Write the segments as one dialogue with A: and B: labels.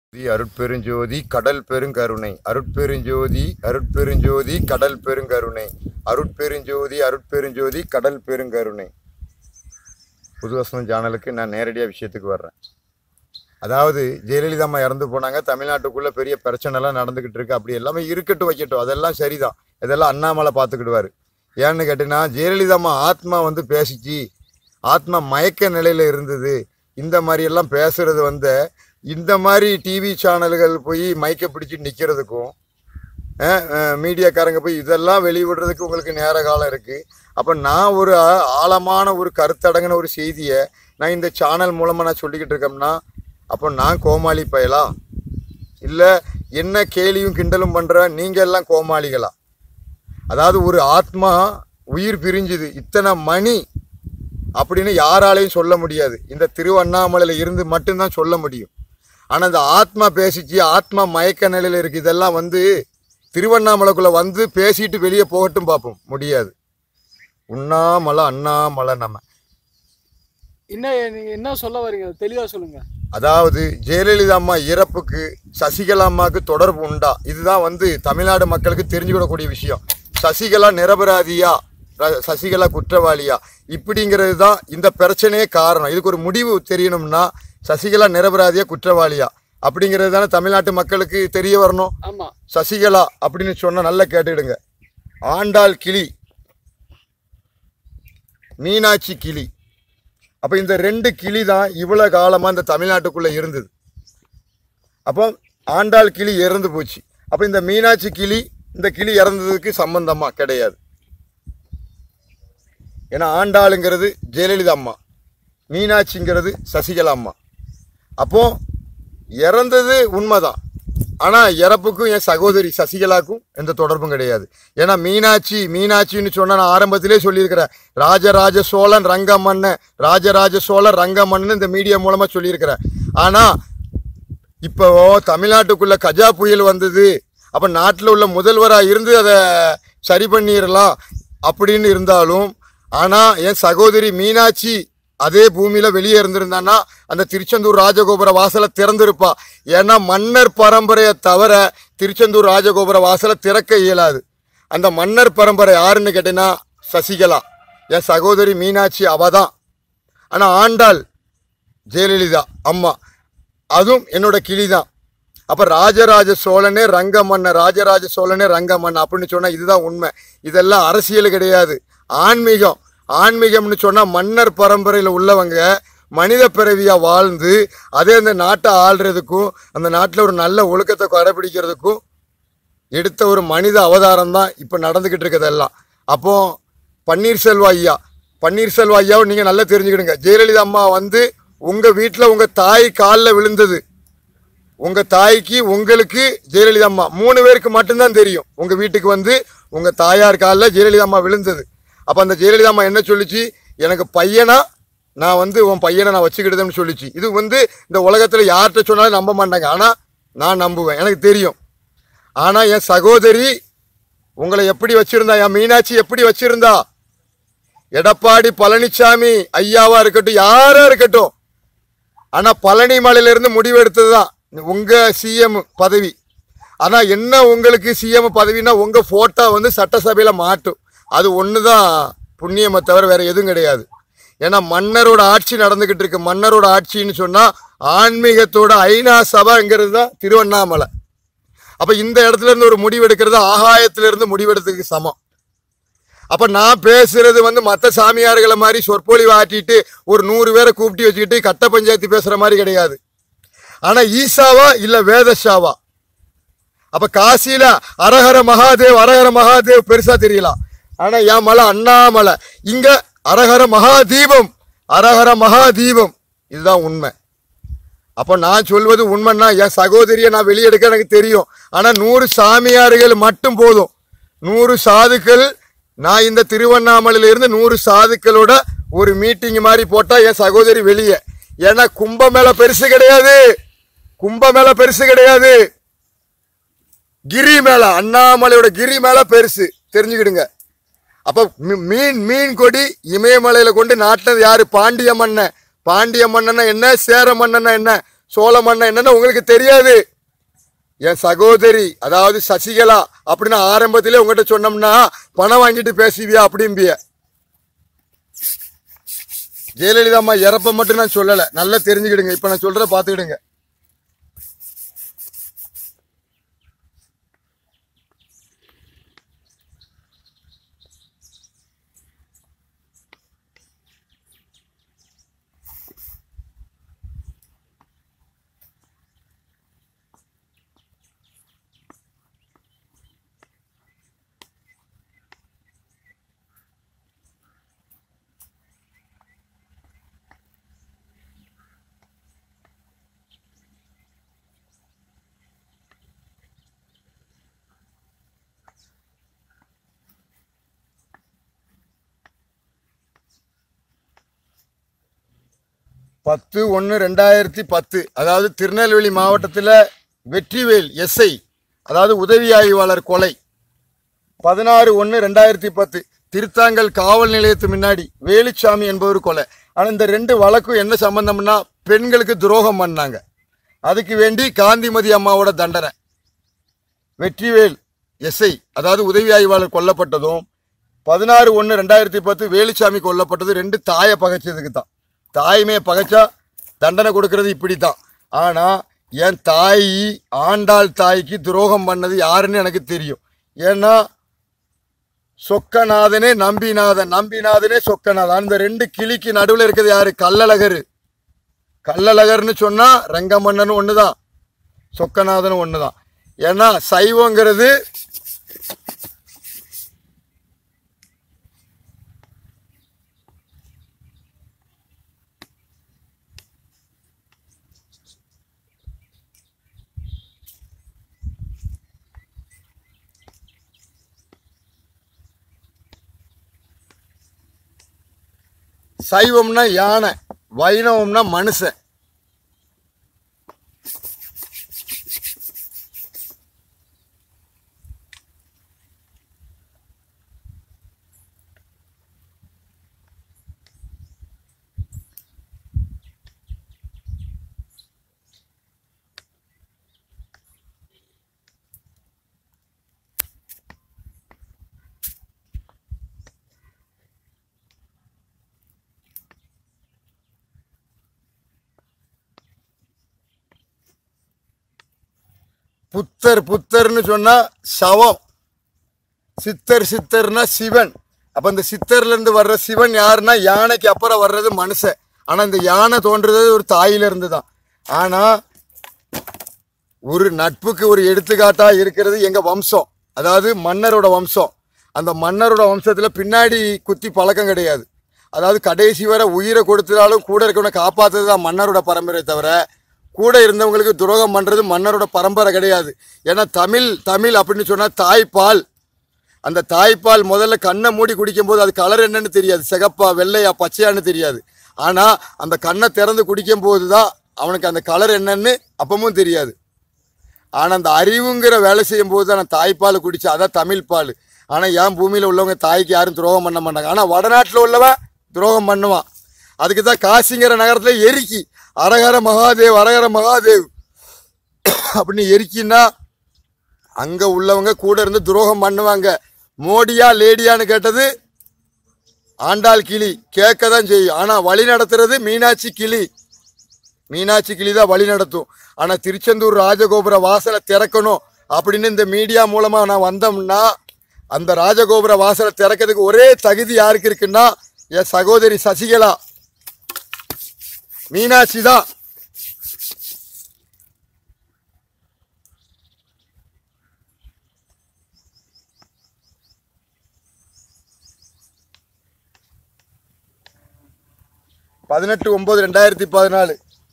A: தி அருட்பெருஞ்சோதி கடல் பெருங்கருணை அருட்பெருஞ்சோதி அருட்பெருஞ்சோதி கடல் பெருங்கருணை அருட்பெருஞ்சோதி அருட்பெருஞ்சோதி கடல் பெருங்கருணை புதுவசனம் சேனலுக்கு நான் நேரடியாக விஷயத்துக்கு வர்றேன் அதாவது ஜெயலலிதா அம்மா இறந்து போனாங்க தமிழ்நாட்டுக்குள்ள பெரிய பிரச்சனைலாம் நடந்துக்கிட்டு இருக்கு அப்படி எல்லாமே இருக்கட்டும் வைக்கட்டும் அதெல்லாம் சரிதான் இதெல்லாம் அண்ணாமலை பார்த்துக்கிடுவாரு ஏன்னு கேட்டீங்கன்னா ஜெயலலிதா அம்மா ஆத்மா வந்து பேசிச்சு ஆத்மா மயக்க நிலையில இருந்தது இந்த மாதிரி எல்லாம் பேசுறது வந்து இந்த மாதிரி டிவி சேனல்கள் போய் மைக்க பிடிச்சி நிற்கிறதுக்கும் மீடியாக்காரங்க போய் இதெல்லாம் வெளிவிடுறதுக்கு உங்களுக்கு நேர காலம் இருக்குது அப்போ நான் ஒரு ஆ- ஆழமான ஒரு கருத்தடங்கின ஒரு செய்தியை நான் இந்த சேனல் மூலமாக நான் சொல்லிக்கிட்டு இருக்கோம்னா அப்போ நான் கோமாளி பயலா இல்லை என்ன கேலியும் கிண்டலும் பண்ணுற நீங்கள் எல்லாம் கோமாளிகளா அதாவது ஒரு ஆத்மா உயிர் பிரிஞ்சுது இத்தனை மணி அப்படின்னு யாராலையும் சொல்ல முடியாது இந்த திருவண்ணாமலையில் இருந்து மட்டும்தான் சொல்ல முடியும் ஆனால் இந்த ஆத்மா பேசிச்சு ஆத்மா மயக்க நிலையில் இருக்கு இதெல்லாம் வந்து திருவண்ணாமலைக்குள்ளே வந்து பேசிட்டு வெளியே போகட்டும் பார்ப்போம் முடியாது உண்ணாமலை அண்ணாமலை நம்ம
B: என்ன நீங்க என்ன சொல்ல வரீங்க தெளிவா சொல்லுங்க
A: அதாவது ஜெயலலிதா அம்மா இறப்புக்கு சசிகலா அம்மாவுக்கு தொடர்பு உண்டா இதுதான் வந்து தமிழ்நாடு மக்களுக்கு தெரிஞ்சுக்கிடக்கூடிய விஷயம் சசிகலா நிரபராதியா ர- சசிகலா குற்றவாளியா இப்படிங்கிறது தான் இந்த பிரச்சனையே காரணம் இதுக்கு ஒரு முடிவு தெரியணும்னா சசிகலா நிரபராதியா குற்றவாளியா அப்படிங்கிறது தானே தமிழ்நாட்டு மக்களுக்கு தெரிய வரணும்
B: ஆமா
A: சசிகலா அப்படின்னு சொன்னா நல்லா கேட்டுடுங்க ஆண்டாள் கிளி மீனாட்சி கிளி அப்போ இந்த ரெண்டு கிளி தான் இவ்வளோ காலமாக இந்த தமிழ்நாட்டுக்குள்ளே இருந்தது அப்போ ஆண்டாள் கிளி இறந்து போச்சு அப்போ இந்த மீனாட்சி கிளி இந்த கிளி இறந்ததுக்கு சம்பந்தமா கிடையாது ஏன்னா ஆண்டாளுங்கிறது ஜெயலலிதா அம்மா மீனாட்சிங்கிறது சசிகலா அம்மா அப்போ இறந்தது உண்மைதான் ஆனால் இறப்புக்கும் என் சகோதரி சசிகலாக்கும் எந்த தொடர்பும் கிடையாது ஏன்னா மீனாட்சி மீனாட்சின்னு சொன்ன நான் ஆரம்பத்திலே சொல்லியிருக்கிறேன் ராஜராஜ சோழன் ரங்கமன்னன் ராஜராஜ சோழன் ரங்கமன்னன் இந்த மீடியா மூலமாக சொல்லியிருக்கிறேன் ஆனால் இப்போ தமிழ்நாட்டுக்குள்ள கஜா புயல் வந்தது அப்போ நாட்டில் உள்ள முதல்வராக இருந்து அதை சரி பண்ணிடலாம் அப்படின்னு இருந்தாலும் ஆனால் என் சகோதரி மீனாட்சி அதே பூமியில் வெளியே இருந்திருந்தான்னா அந்த திருச்செந்தூர் ராஜகோபுர வாசலை திறந்திருப்பா ஏன்னா மன்னர் பரம்பரையை தவிர திருச்செந்தூர் ராஜகோபுர வாசலை திறக்க இயலாது அந்த மன்னர் பரம்பரை யாருன்னு கேட்டீங்கன்னா சசிகலா என் சகோதரி மீனாட்சி அவ தான் ஆனால் ஆண்டாள் ஜெயலலிதா அம்மா அதுவும் என்னோட கிளி தான் அப்போ ராஜராஜ சோழனே ரங்கமன்ன ராஜராஜ சோழனே ரங்கமன்ன அப்படின்னு சொன்னால் இதுதான் உண்மை இதெல்லாம் அரசியல் கிடையாது ஆன்மீகம் ஆன்மீகம்னு சொன்னால் மன்னர் பரம்பரையில் உள்ளவங்க மனித பிறவியாக வாழ்ந்து அதே அந்த நாட்டை ஆள்றதுக்கும் அந்த நாட்டில் ஒரு நல்ல ஒழுக்கத்தை கடைபிடிக்கிறதுக்கும் எடுத்த ஒரு மனித அவதாரம் தான் இப்போ நடந்துக்கிட்டு இருக்கிறதெல்லாம் அப்போ பன்னீர்செல்வா ஐயா பன்னீர்செல்வா ஐயாவை நீங்கள் நல்லா தெரிஞ்சுக்கிடுங்க ஜெயலலிதா அம்மா வந்து உங்கள் வீட்டில் உங்கள் தாய் காலில் விழுந்தது உங்கள் தாய்க்கு உங்களுக்கு ஜெயலலிதா அம்மா மூணு பேருக்கு மட்டும்தான் தெரியும் உங்கள் வீட்டுக்கு வந்து உங்கள் தாயார் காலில் ஜெயலலிதா அம்மா விழுந்தது அப்போ அந்த ஜெயலலிதா அம்மா என்ன சொல்லுச்சு எனக்கு பையனா நான் வந்து உன் பையனை நான் வச்சுக்கிடுதேன்னு சொல்லிச்சு இது வந்து இந்த உலகத்தில் யார்கிட்ட சொன்னாலும் நம்ப மாட்டாங்க ஆனால் நான் நம்புவேன் எனக்கு தெரியும் ஆனால் என் சகோதரி உங்களை எப்படி வச்சிருந்தா என் மீனாட்சி எப்படி வச்சிருந்தா எடப்பாடி பழனிசாமி ஐயாவா இருக்கட்டும் யாரா இருக்கட்டும் ஆனா பழனி மலையிலிருந்து முடிவு எடுத்தது தான் உங்க சிஎம் பதவி ஆனா என்ன உங்களுக்கு சிஎம் பதவினா உங்க போட்டோ வந்து சட்டசபையில மாட்டும் அது ஒண்ணுதான் புண்ணியமை தவிர வேற எதுவும் கிடையாது ஏன்னா மன்னரோட ஆட்சி நடந்துகிட்டு இருக்கு மன்னரோட ஆட்சின்னு சொன்னா ஆன்மீகத்தோட ஐநா சபைங்கிறது தான் திருவண்ணாமலை அப்ப இந்த இடத்துல இருந்து ஒரு முடிவு எடுக்கிறது ஆகாயத்துல இருந்து முடிவெடுத்ததுக்கு சமம் அப்ப நான் பேசுறது வந்து மற்ற சாமியார்களை மாதிரி சொற்பொழிவு ஆட்டிட்டு ஒரு நூறு பேரை கூப்பிட்டு வச்சுக்கிட்டு கட்ட பஞ்சாயத்து பேசுற மாதிரி கிடையாது ஆனா ஈசாவா இல்ல வேதஷாவா அப்ப காசியில அரஹர மகாதேவ் அரஹர மகாதேவ் பெருசா தெரியலாம் ஆனா என் மலை அண்ணாமலை இங்க அரஹர மகாதீபம் அரஹர மகாதீபம் இதுதான் உண்மை அப்போ நான் சொல்வது உண்மைன்னா என் சகோதரியை நான் வெளியெடுக்க எனக்கு தெரியும் ஆனால் நூறு சாமியார்கள் மட்டும் போதும் நூறு சாதுக்கள் நான் இந்த திருவண்ணாமலையில இருந்து நூறு சாதுக்களோட ஒரு மீட்டிங் மாதிரி போட்டா என் சகோதரி வெளியே ஏன்னா கும்பமேள பெருசு கிடையாது கும்பமேள பெருசு கிடையாது கிரி மேல அண்ணாமலையோட கிரி மேல பெருசு தெரிஞ்சுக்கிடுங்க அப்ப மீ- மீன் மீன் கொடி இமயமலையில கொண்டு நாட்டினது யாரு பாண்டிய மன்னன் பாண்டிய மன்னனா என்ன சேர மன்னனா என்ன சோழ மன்னன் என்னன்னு உங்களுக்கு தெரியாது என் சகோதரி அதாவது சசிகலா அப்படின்னு ஆரம்பத்திலே உங்ககிட்ட சொன்னோம்னா பணம் வாங்கிட்டு பேசுவியா அப்படிம்பிய ஜெயலலிதா அம்மா இறப்ப மட்டும் நான் சொல்லல நல்லா தெரிஞ்சுக்கிடுங்க இப்ப நான் சொல்றத பாத்துக்கிடுங்க பத்து ஒன்று ரெண்டாயிரத்தி பத்து அதாவது திருநெல்வேலி மாவட்டத்தில் வெற்றிவேல் எஸ்ஐ அதாவது உதவி ஆய்வாளர் கொலை பதினாறு ஒன்று ரெண்டாயிரத்தி பத்து திருத்தாங்கல் காவல் நிலையத்து முன்னாடி வேலுச்சாமி என்பவர் கொலை ஆனால் இந்த ரெண்டு வழக்கும் என்ன சம்பந்தம்னா பெண்களுக்கு துரோகம் பண்ணாங்க அதுக்கு வேண்டி காந்திமதி அம்மாவோட தண்டனை வெற்றிவேல் எஸ்ஐ அதாவது உதவி ஆய்வாளர் கொல்லப்பட்டதும் பதினாறு ஒன்று ரெண்டாயிரத்தி பத்து வேலுச்சாமி கொல்லப்பட்டது ரெண்டு தாயை பகைச்சதுக்கு தான் தாயுமே பகைச்சா தண்டனை கொடுக்கறது இப்படி தான் ஆனால் என் தாய் ஆண்டாள் தாய்க்கு துரோகம் பண்ணது யாருன்னு எனக்கு தெரியும் ஏன்னா சொக்கநாதனே நம்பிநாதன் நம்பிநாதனே சொக்கநாதன் அந்த ரெண்டு கிளிக்கு நடுவில் இருக்கிறது யாரு கள்ளழகர் கள்ளழகர்னு சொன்னா ரங்கமன்னன் ஒண்ணுதான் சொக்கநாதன் ஒண்ணுதான் ஏன்னா சைவங்கிறது சைவம்னா யானை வைணவம்னா மனுஷன் புத்தர் புத்தர்னு சொன்னா சவம் சித்தர் சித்தர்னா சிவன் அப்ப இந்த சித்தர்ல இருந்து வர்ற சிவன் யாருன்னா யானைக்கு அப்புறம் வர்றது மனுஷன் ஆனா இந்த யானை தோன்றது ஒரு தாயில இருந்து தான் ஆனா ஒரு நட்புக்கு ஒரு எடுத்துக்காட்டா இருக்கிறது எங்க வம்சம் அதாவது மன்னரோட வம்சம் அந்த மன்னரோட வம்சத்துல பின்னாடி குத்தி பழக்கம் கிடையாது அதாவது கடைசி வரை உயிரை கொடுத்தாலும் கூட இருக்கவனை காப்பாத்துறது தான் மன்னரோட பரம்பரை தவிர கூட இருந்தவங்களுக்கு துரோகம் பண்றது மன்னரோட பரம்பரை கிடையாது ஏன்னா தமிழ் தமிழ் அப்படின்னு சொன்னா தாய்ப்பால் அந்த தாய்ப்பால் முதல்ல கண்ணை மூடி குடிக்கும்போது அது கலர் என்னன்னு தெரியாது சிகப்பா வெள்ளையா பச்சையான்னு தெரியாது ஆனா அந்த கண்ணை திறந்து குடிக்கும் போது தான் அவனுக்கு அந்த கலர் என்னன்னு அப்பவும் தெரியாது ஆனா அந்த அறிவுங்கிற வேலை செய்யும் போது தான் நான் தாய்ப்பால் குடிச்சேன் அதான் தமிழ் பால் ஆனா என் பூமியில உள்ளவங்க தாய்க்கு யாரும் துரோகம் பண்ண மாட்டாங்க ஆனா வடநாட்டுல உள்ளவன் துரோகம் பண்ணுவான் அதுக்கு தான் காசிங்கிற நகரத்துல எரிக்கி அரகர மகாதேவ் அரகர மகாதேவ் அப்படின்னு எரிக்கின்னா அங்க உள்ளவங்க கூட இருந்து துரோகம் பண்ணுவாங்க மோடியா லேடியான்னு கேட்டது ஆண்டாள் கிளி கேட்க தான் செய்யும் ஆனா வழி நடத்துறது மீனாட்சி கிளி மீனாட்சி கிளி தான் வழி நடத்தும் ஆனா திருச்செந்தூர் ராஜகோபுர வாசலை திறக்கணும் அப்படின்னு இந்த மீடியா மூலமா நான் வந்தோம்னா அந்த ராஜகோபுர வாசலை திறக்கிறதுக்கு ஒரே தகுதி யாருக்கு இருக்குன்னா என் சகோதரி சசிகலா மீனாட்சி தான் பதினெட்டு ஒன்பது ரெண்டாயிரத்தி பதினாலு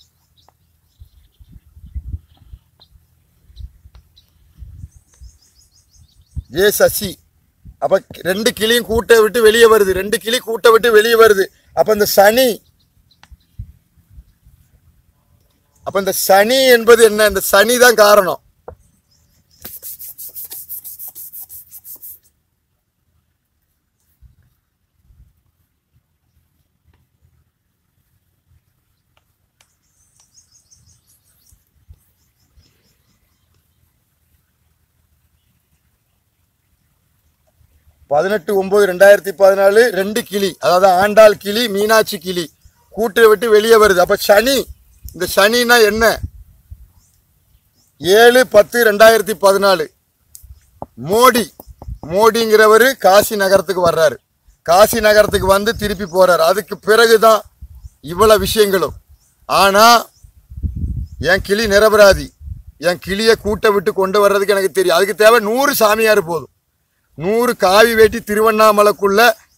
A: ஏ சசி அப்ப ரெண்டு கிளியும் கூட்டை விட்டு வெளியே வருது ரெண்டு கிளி கூட்டை விட்டு வெளியே வருது அப்ப இந்த சனி அப்ப இந்த சனி என்பது என்ன இந்த சனி தான் காரணம் பதினெட்டு ஒன்பது ரெண்டாயிரத்தி பதினாலு ரெண்டு கிளி அதாவது ஆண்டாள் கிளி மீனாட்சி கிளி கூட்டை விட்டு வெளியே வருது அப்ப சனி இந்த சனினா என்ன ஏழு பத்து ரெண்டாயிரத்தி பதினாலு மோடி மோடிங்கிறவர் காசி நகரத்துக்கு வர்றாரு காசி நகரத்துக்கு வந்து திருப்பி போறாரு அதுக்கு பிறகுதான் இவ்வளவு விஷயங்களும் ஆனா என் கிளி நிரபராதி என் கிளியை கூட்ட விட்டு கொண்டு வர்றதுக்கு எனக்கு தெரியும் அதுக்கு தேவை நூறு சாமியார் போதும் நூறு காவி வேட்டி திருவண்ணாமலைக்குள்ள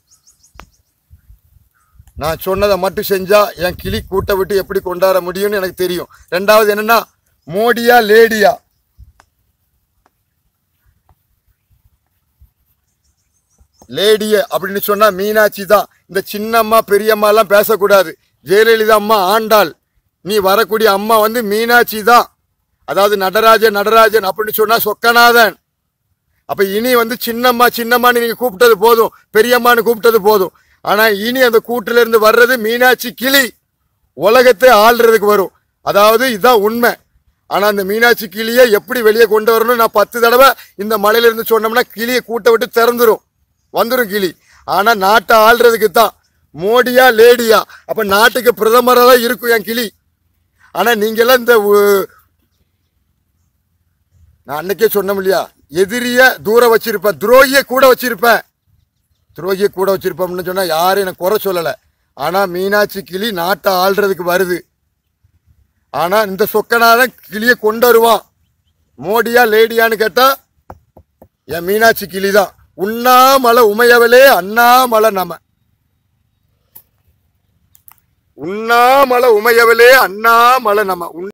A: நான் சொன்னதை மட்டும் செஞ்சா என் கிளி கூட்ட விட்டு எப்படி கொண்டாட முடியும்னு எனக்கு தெரியும் ரெண்டாவது என்னன்னா மோடியா லேடியா லேடிய அப்படின்னு சொன்னா மீனாட்சி தான் இந்த சின்னம்மா பெரியம்மா எல்லாம் பேசக்கூடாது ஜெயலலிதா அம்மா ஆண்டாள் நீ வரக்கூடிய அம்மா வந்து மீனாட்சி தான் அதாவது நடராஜன் நடராஜன் அப்படின்னு சொன்னா சொக்கநாதன் அப்ப இனி வந்து சின்னம்மா சின்னம்மான்னு நீங்க கூப்பிட்டது போதும் பெரியம்மான்னு கூப்பிட்டது போதும் ஆனா இனி அந்த கூட்டுல இருந்து வர்றது மீனாட்சி கிளி உலகத்தை ஆள்றதுக்கு வரும் அதாவது இதுதான் உண்மை ஆனா அந்த மீனாட்சி கிளியை எப்படி வெளியே கொண்டு வரணும் நான் பத்து தடவை இந்த மலையில இருந்து சொன்னோம்னா கிளியை கூட்ட விட்டு திறந்துரும் வந்துரும் கிளி ஆனா நாட்டை ஆள்றதுக்கு தான் மோடியா லேடியா அப்ப நாட்டுக்கு பிரதமராக தான் இருக்கும் என் கிளி ஆனா நீங்க எல்லாம் இந்த உ- நான் அன்னைக்கே சொன்னோம் இல்லையா எதிரிய தூரம் வச்சிருப்பேன் துரோகிய கூட வச்சிருப்பேன் துரோகிய கூட வச்சிருப்போம்னு சொன்னா யாரும் எனக்கு குறை சொல்லல ஆனா மீனாட்சி கிளி நாட்டை ஆள்றதுக்கு வருது ஆனா இந்த சொக்கனாதான் கிளியை கொண்டு வருவான் மோடியா லேடியான்னு கேட்டா என் மீனாட்சி கிளி தான் உண்ணாமலை உமையவளே அண்ணாமலை நம உண்ணாமலை உமையவளே அண்ணாமலை நம உண்ண